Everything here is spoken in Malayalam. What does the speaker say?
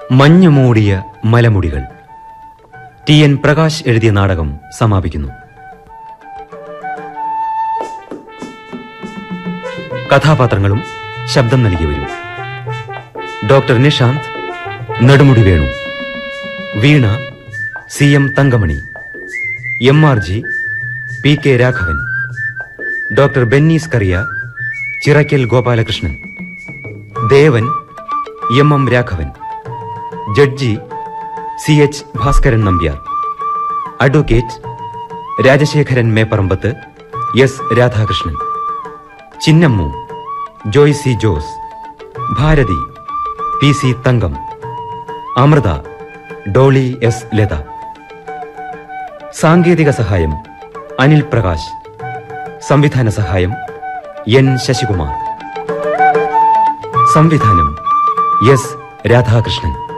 മഞ്ഞുമൂടിയ മലമുടികൾ ടി എൻ പ്രകാശ് എഴുതിയ നാടകം സമാപിക്കുന്നു കഥാപാത്രങ്ങളും ശബ്ദം നൽകിയവരും doctor Nishanth Nedumudi Venu Veena C M Thankamani M R G P K Raghavan doctor Bennis Kariya Chirakkal Gopalakrishnan Devan M M Raghavan judge C H Bhaskaran Nambiar advocate Rajasekharan Mepparambath S Radhakrishnan Chinnammu Joy C Jose Bharathi P C Thankam Amrutha Dolly S Latha സാങ്കേതിക സഹായം അനിൽ പ്രകാശ് സംവിധാന സഹായം എൻ ശശികുമാർ സംവിധാനം എസ് രാധാകൃഷ്ണൻ